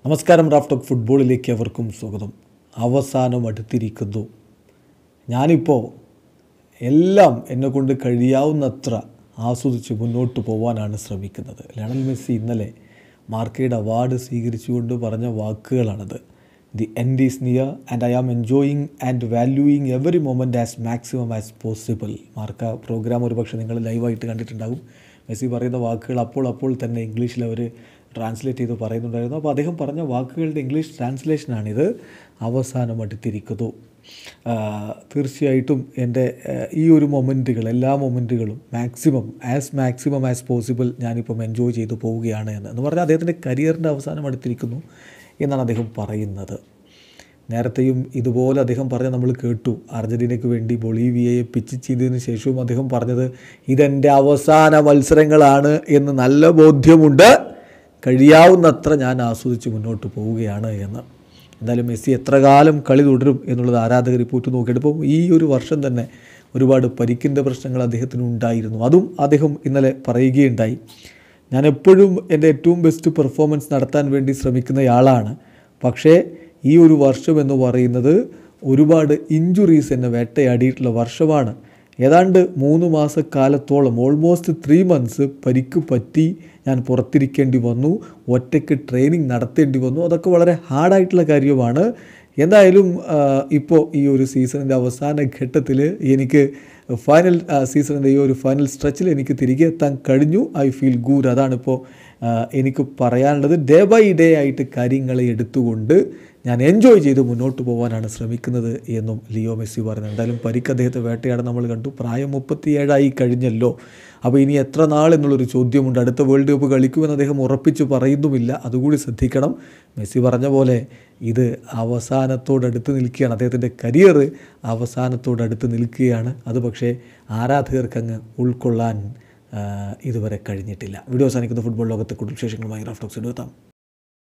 നമസ്കാരം റാഫ്റ്റോക്ക് ഫുട്ബോളിലേക്ക് അവർക്കും സ്വാഗതം അവസാനം അടുത്തിരിക്കുന്നു ഞാനിപ്പോൾ എല്ലാം എന്നെക്കൊണ്ട് കഴിയാവുന്നത്ര ആസ്വദിച്ച് മുന്നോട്ട് പോകാനാണ് ശ്രമിക്കുന്നത് ലയണൽ മെസ്സി ഇന്നലെ മാർക്കയുടെ അവാർഡ് സ്വീകരിച്ചുകൊണ്ട് പറഞ്ഞ വാക്കുകളാണത് the end is near and I am enjoying and valuing every moment as maximum as possible മാർക്ക പ്രോഗ്രാം ഒരുപക്ഷെ നിങ്ങൾ ലൈവായിട്ട് കണ്ടിട്ടുണ്ടാകും മെസ്സി പറയുന്ന വാക്കുകൾ അപ്പോൾ അപ്പോൾ തന്നെ ഇംഗ്ലീഷിൽ അവർ ട്രാൻസ്ലേറ്റ് ചെയ്ത് പറയുന്നുണ്ടായിരുന്നു അപ്പോൾ അദ്ദേഹം പറഞ്ഞ വാക്കുകളുടെ ഇംഗ്ലീഷ് ട്രാൻസ്ലേഷനാണിത് അവസാനം അടുത്തിരിക്കുന്നു ആ, തീർച്ചയായിട്ടും എൻ്റെ ആ, ഈ ഒരു മൊമെൻറ്റുകൾ എല്ലാ മൊമെൻറ്റുകളും maximum as maximum as possible ഞാനിപ്പം എൻജോയ് ചെയ്തു പോവുകയാണ് എന്ന് എന്ന് പറഞ്ഞാൽ അദ്ദേഹത്തിൻ്റെ കരിയറിൻ്റെ അവസാനം അടുത്തിരിക്കുന്നു എന്നാണ് അദ്ദേഹം പറയുന്നത് നേരത്തെയും ഇതുപോലെ അദ്ദേഹം പറഞ്ഞ നമ്മൾ കേട്ടു അർജൻറ്റീനയ്ക്ക് വേണ്ടി ബൊളീവിയയെ പിച്ച് ചെയ്തതിന് ശേഷവും അദ്ദേഹം പറഞ്ഞത് ഇതെൻ്റെ അവസാന മത്സരങ്ങളാണ് എന്ന് നല്ല ബോധ്യമുണ്ട് കഴിയാവുന്നത്ര ഞാൻ ആസ്വദിച്ച് മുന്നോട്ട് പോവുകയാണ് എന്ന് എന്തായാലും മെസ്സി എത്ര കാലം കളി തുടരും എന്നുള്ളത് ആരാധകർ ഇപ്പോൾ ഉറ്റു നോക്കിയിട്ട് ഇപ്പോൾ ഈ ഒരു വർഷം തന്നെ ഒരുപാട് പരിക്കിൻ്റെ പ്രശ്നങ്ങൾ അദ്ദേഹത്തിന് ഉണ്ടായിരുന്നു അതും അദ്ദേഹം ഇന്നലെ പറയുകയുണ്ടായി ഞാൻ എപ്പോഴും എൻ്റെ ഏറ്റവും ബെസ്റ്റ് പെർഫോമൻസ് നടത്താൻ വേണ്ടി ശ്രമിക്കുന്നയാളാണ് പക്ഷേ ഈ ഒരു വർഷം എന്ന് പറയുന്നത് ഒരുപാട് ഇഞ്ചുറീസ് എന്നെ വേട്ടയാടിയിട്ടുള്ള വർഷമാണ് ഏതാണ്ട് മൂന്ന് മാസക്കാലത്തോളം ഓൾമോസ്റ്റ് ത്രീ മന്ത്സ് പരിക്ക് പറ്റി ഞാൻ പുറത്തിരിക്കേണ്ടി വന്നു ഒറ്റയ്ക്ക് ട്രെയിനിങ് നടത്തേണ്ടി വന്നു അതൊക്കെ വളരെ ഹാർഡായിട്ടുള്ള കാര്യമാണ് എന്തായാലും ഇപ്പോൾ ഈ ഒരു സീസണിൻ്റെ അവസാന ഘട്ടത്തിൽ എനിക്ക് ഫൈനൽ സീസണിൻ്റെ ഈ ഒരു ഫൈനൽ സ്ട്രെച്ചിൽ എനിക്ക് തിരികെ എത്താൻ കഴിഞ്ഞു ഐ ഫീൽ ഗുഡ് അതാണിപ്പോൾ ആ, എനിക്ക് പറയാനുള്ളത് ഡേ ബൈ ഡേ ആയിട്ട് കാര്യങ്ങളെ എടുത്തുകൊണ്ട് ഞാൻ എൻജോയ് ചെയ്ത് മുന്നോട്ട് പോകാനാണ് ശ്രമിക്കുന്നത് എന്നും ലിയോ മെസ്സി പറഞ്ഞു എന്തായാലും പരിക്ക് അദ്ദേഹത്തെ വേട്ടയാടാൻ നമ്മൾ കണ്ടു പ്രായം മുപ്പത്തിയേഴായി കഴിഞ്ഞല്ലോ അപ്പോൾ ഇനി എത്ര നാൾ എന്നുള്ളൊരു ചോദ്യമുണ്ട് അടുത്ത വേൾഡ് കപ്പ് കളിക്കുമെന്ന് അദ്ദേഹം ഉറപ്പിച്ച് പറയുന്നുമില്ല അതുകൂടി ശ്രദ്ധിക്കണം മെസ്സി പറഞ്ഞ പോലെ ഇത് അവസാനത്തോടടുത്ത് നിൽക്കുകയാണ് അദ്ദേഹത്തിൻ്റെ കരിയർ അവസാനത്തോടടുത്ത് നിൽക്കുകയാണ് അത് പക്ഷേ ആരാധകർക്കങ്ങ് ഉൾക്കൊള്ളാൻ ആ, ഇതുവരെ കഴിഞ്ഞിട്ടില്ല വീഡിയോ അവസാനിക്കുന്ന ഫുട്ബോൾ ലോകത്തെ കൂടുതൽ വിശേഷങ്ങളുമായി റാഫ്റ്റോക്സ് എടുത്താം